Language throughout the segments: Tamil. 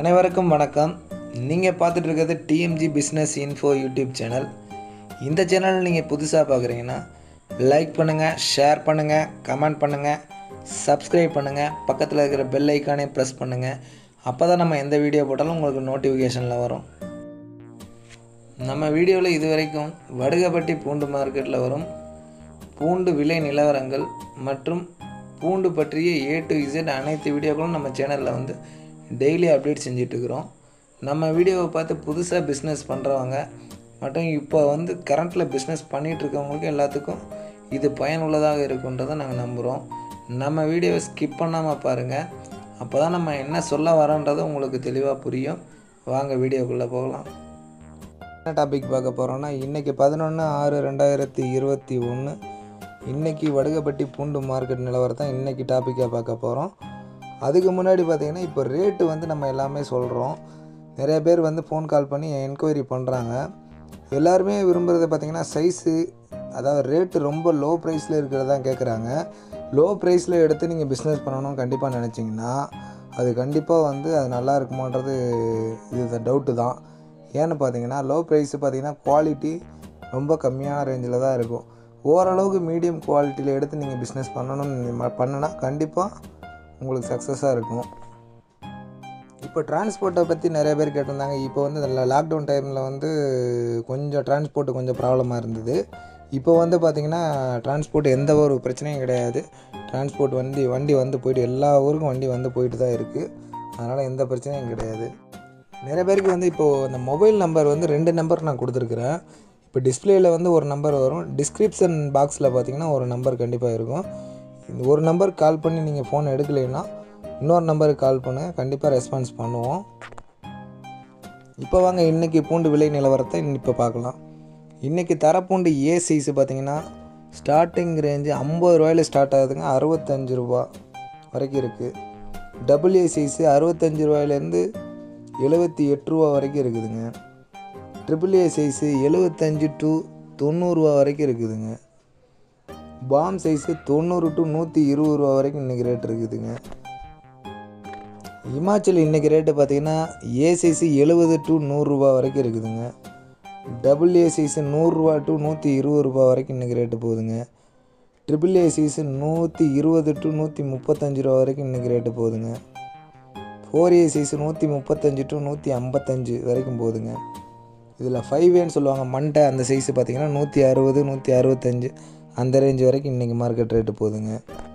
அனைவருக்கும் வணக்கம் நீங்கள் பார்த்துட்டு இருக்கிறது TMG business info YouTube channel இந்த சேனல் நீங்கள் புதுசாக பார்க்குறீங்கன்னா லைக் பண்ணுங்கள் ஷேர் பண்ணுங்கள் கமெண்ட் பண்ணுங்கள் சப்ஸ்கிரைப் பண்ணுங்கள் பக்கத்தில் இருக்கிற பெல் ஐக்கானே ப்ரெஸ் பண்ணுங்கள் அப்போ தான் நம்ம எந்த வீடியோ போட்டாலும் உங்களுக்கு நோட்டிஃபிகேஷனில் வரும் நம்ம வீடியோவில் இது வரைக்கும் வடுகப்பட்டி பூண்டு மார்க்கெட்டில் வரும் பூண்டு விலை நிலவரங்கள் மற்றும் பூண்டு பற்றிய ஏ டு இசட் அனைத்து வீடியோக்களும் நம்ம சேனலில் வந்து டெய்லி அப்டேட் செஞ்சிட்ருக்குறோம் நம்ம வீடியோவை பார்த்து புதுசாக பிஸ்னஸ் பண்ணுறவங்க மற்றும் இப்போ வந்து கரண்ட்டில் பிஸ்னஸ் பண்ணிகிட்ருக்கவங்களுக்கு எல்லாத்துக்கும் இது பயனுள்ளதாக இருக்குன்றதை நாங்கள் நம்புகிறோம் நம்ம வீடியோவை ஸ்கிப் பண்ணாமல் பாருங்கள் அப்போ தான் நம்ம என்ன சொல்ல வரோன்றது உங்களுக்கு தெளிவாக புரியும் வாங்க வீடியோக்குள்ளே போகலாம் என்ன டாபிக் பார்க்க போகிறோன்னா இன்றைக்கி பதினொன்று ஆறு ரெண்டாயிரத்தி இருபத்தி ஒன்று இன்றைக்கி வடுகப்பட்டி பூண்டு மார்க்கெட் நிலவரம் தான் இன்றைக்கி டாப்பிக்காக பார்க்க போகிறோம் அதுக்கு முன்னாடி பார்த்திங்கன்னா இப்போ ரேட்டு வந்து நம்ம எல்லாமே சொல்கிறோம் நிறைய பேர் வந்து ஃபோன் கால் பண்ணி என்கொயரி பண்ணுறாங்க எல்லாருமே விரும்புகிறது பார்த்திங்கன்னா சைஸு அதாவது ரேட்டு ரொம்ப லோ ப்ரைஸில் இருக்கிறது தான் கேட்குறாங்க லோ ப்ரைஸில் எடுத்து நீங்கள் பிஸ்னஸ் பண்ணணும் கண்டிப்பாக நினச்சிங்கன்னா அது கண்டிப்பாக வந்து அது நல்லா இருக்குமான்றது இது டவுட்டு தான் ஏன்னு பார்த்தீங்கன்னா லோ ப்ரைஸு பார்த்தீங்கன்னா குவாலிட்டி ரொம்ப கம்மியான ரேஞ்சில் தான் இருக்கும் ஓரளவுக்கு மீடியம் குவாலிட்டியில் எடுத்து நீங்கள் பிஸ்னஸ் பண்ணணும்னு பண்ணுனா கண்டிப்பாக உங்களுக்கு சக்ஸஸாக இருக்கும் இப்போ டிரான்ஸ்போர்ட்டை பற்றி நிறைய பேர் கேட்டிருந்தாங்க இப்போ வந்து இந்த லாக்டவுன் டைமில் வந்து கொஞ்சம் டிரான்ஸ்போர்ட் கொஞ்சம் ப்ராப்ளமாக இருந்தது இப்போ வந்து பார்த்திங்கன்னா டிரான்ஸ்போர்ட் எந்த ஒரு பிரச்சனையும் கிடையாது டிரான்ஸ்போர்ட் வண்டி வண்டி வந்து போயிட்டு எல்லா ஊருக்கும் வண்டி வந்து போயிட்டு தான் இருக்குது அதனால் எந்த பிரச்சனையும் கிடையாது நிறைய பேருக்கு வந்து இப்போது இந்த மொபைல் நம்பர் வந்து ரெண்டு நம்பர் நான் கொடுத்துருக்குறேன் இப்போ டிஸ்பிளேயில் வந்து ஒரு நம்பர் வரும் டிஸ்கிரிப்ஷன் பாக்ஸில் பார்த்தீங்கன்னா ஒரு நம்பர் கண்டிப்பாக இருக்கும் இந்த ஒரு நம்பர் கால் பண்ணி நீங்கள் ஃபோன் எடுக்கலைன்னா இன்னொரு நம்பருக்கு கால் பண்ணுங்கள் கண்டிப்பாக ரெஸ்பான்ஸ் பண்ணுவோம் இப்போ வாங்க இன்றைக்கி பூண்டு விலை நிலவரத்தை இப்போ பார்க்கலாம் இன்றைக்கி தரப்பூண்டு ஏ சைஸு பார்த்தீங்கன்னா ஸ்டார்டிங் ரேஞ்சு ஐம்பது ரூபாயில் ஸ்டார்ட் ஆகுதுங்க அறுபத்தஞ்சு ரூபா வரைக்கும் இருக்குது டபுள் ஏ சைஸு அறுபத்தஞ்சு ரூபாயிலேருந்து எழுபத்தி எட்டு ரூபா வரைக்கும் இருக்குதுங்க ட்ரிபிள் ஏ சைஸு எழுபத்தஞ்சு டு தொண்ணூறுரூவா வரைக்கும் இருக்குதுங்க பாம் சைஸு தொண்ணூறு டு நூற்றி இருபது ரூபா வரைக்கும் இன்றைக்கி ரேட் இருக்குதுங்க இமாச்சல் இன்றைக்கி ரேட்டு பார்த்தீங்கன்னா ஏ சைஸு எழுபது டு நூறுரூவா வரைக்கும் இருக்குதுங்க டபுள் ஏ சைஸு நூறுரூவா டு நூற்றி இருபது ரூபா வரைக்கும் இன்றைக்கி ரேட்டு போகுதுங்க ட்ரிபிள் ஏ சைஸு நூற்றி இருபது டு நூற்றி முப்பத்தஞ்சு ரூபா வரைக்கும் இன்றைக்கி ரேட்டு போகுதுங்க ஃபோர் ஏ சைஸு நூற்றி முப்பத்தஞ்சு டு நூற்றி ஐம்பத்தஞ்சு வரைக்கும் போகுதுங்க இதில் ஃபைவ் ஏன்னு சொல்லுவாங்க மண்டை அந்த சைஸு பார்த்தீங்கன்னா நூற்றி அறுபது நூற்றி அறுபத்தஞ்சு அந்த ரேஞ்ச் வரைக்கும் இன்றைக்கி மார்க்கெட் ரேட்டு போகுதுங்க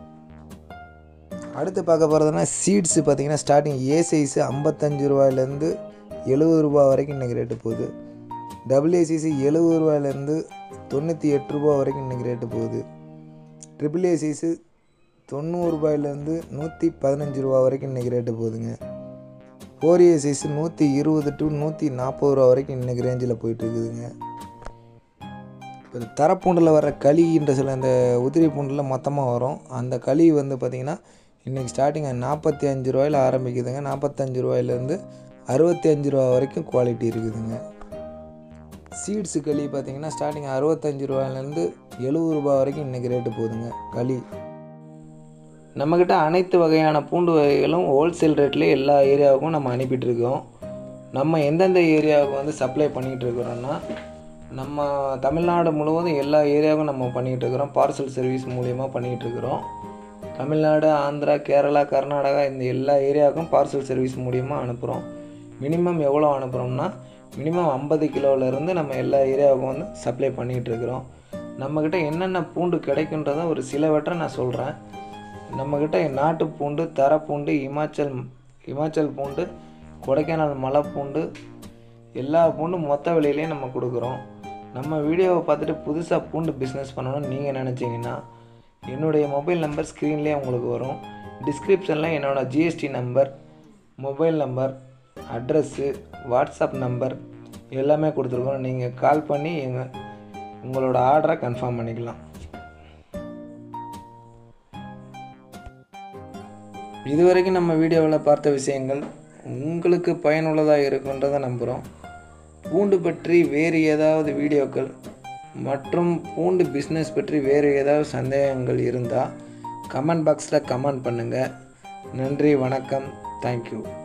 அடுத்து பார்க்க போகிறதுனா சீட்ஸு பார்த்தீங்கன்னா ஸ்டார்டிங் ஏ சைஸு ஐம்பத்தஞ்சு ரூபாயிலேருந்து எழுபது ரூபா வரைக்கும் இன்றைக்கி ரேட்டு போகுது டபுள் ஏ சைஸு எழுபது ரூபாயிலேருந்து தொண்ணூற்றி எட்டு ரூபா வரைக்கும் இன்றைக்கி ரேட்டு போகுது ட்ரிபிள் ஏ சைஸு தொண்ணூறு ரூபாயிலேருந்து நூற்றி பதினஞ்சு ரூபா வரைக்கும் இன்றைக்கி ரேட்டு போகுதுங்க ஃபோர் ஏ சைஸு நூற்றி இருபது டு நூற்றி நாற்பது ரூபா வரைக்கும் இன்றைக்கி ரேஞ்சில் போயிட்டு இருக்குதுங்க இப்போ தரப்பூண்டில் வர களின்ற சில இந்த உதிரி பூண்டில் மொத்தமாக வரும் அந்த களி வந்து பார்த்திங்கன்னா இன்றைக்கி ஸ்டார்டிங் நாற்பத்தி அஞ்சு ரூபாயில் ஆரம்பிக்குதுங்க நாற்பத்தஞ்சு ரூபாயிலேருந்து அறுபத்தி அஞ்சு ரூபா வரைக்கும் குவாலிட்டி இருக்குதுங்க சீட்ஸு களி பார்த்திங்கன்னா ஸ்டார்டிங் அறுபத்தஞ்சு ரூபாயிலேருந்து எழுபது ரூபா வரைக்கும் இன்றைக்கி ரேட்டு போகுதுங்க களி நம்மக்கிட்ட அனைத்து வகையான பூண்டு வகைகளும் ஹோல்சேல் ரேட்லேயே எல்லா ஏரியாவுக்கும் நம்ம அனுப்பிட்டுருக்கோம் நம்ம எந்தெந்த ஏரியாவுக்கு வந்து சப்ளை பண்ணிகிட்டு இருக்கிறோன்னா நம்ம தமிழ்நாடு முழுவதும் எல்லா ஏரியாவுக்கும் நம்ம பண்ணிகிட்டு இருக்கிறோம் பார்சல் சர்வீஸ் மூலியமாக பண்ணிகிட்டு இருக்கிறோம் தமிழ்நாடு ஆந்திரா கேரளா கர்நாடகா இந்த எல்லா ஏரியாவுக்கும் பார்சல் சர்வீஸ் மூலியமாக அனுப்புகிறோம் மினிமம் எவ்வளோ அனுப்புகிறோம்னா மினிமம் ஐம்பது கிலோவிலேருந்து நம்ம எல்லா ஏரியாவுக்கும் வந்து சப்ளை பண்ணிகிட்டு இருக்கிறோம் நம்மக்கிட்ட என்னென்ன பூண்டு கிடைக்குன்றதை ஒரு சிலவற்றை நான் சொல்கிறேன் நம்மக்கிட்ட நாட்டு பூண்டு தரப்பூண்டு இமாச்சல் இமாச்சல் பூண்டு கொடைக்கானல் மலை பூண்டு எல்லா பூண்டும் மொத்த விலையிலையும் நம்ம கொடுக்குறோம் நம்ம வீடியோவை பார்த்துட்டு புதுசாக பூண்டு பிஸ்னஸ் பண்ணணும்னு நீங்கள் நினச்சிங்கன்னா என்னுடைய மொபைல் நம்பர் ஸ்க்ரீன்லேயே உங்களுக்கு வரும் டிஸ்கிரிப்ஷனில் என்னோடய GST number mobile number address WhatsApp number எல்லாமே கொடுத்துருக்கோம் நீங்கள் கால் பண்ணி எங்கள் உங்களோட ஆர்டரை கன்ஃபார்ம் பண்ணிக்கலாம் இதுவரைக்கும் நம்ம வீடியோவில் பார்த்த விஷயங்கள் உங்களுக்கு பயனுள்ளதாக இருக்குன்றதை நம்புகிறோம் பூண்டு பற்றி வேறு ஏதாவது வீடியோக்கள் மற்றும் பூண்டு பிஸ்னஸ் பற்றி வேறு ஏதாவது சந்தேகங்கள் இருந்தால் கமெண்ட் பாக்ஸில் கமெண்ட் பண்ணுங்கள் நன்றி வணக்கம் தேங்க்யூ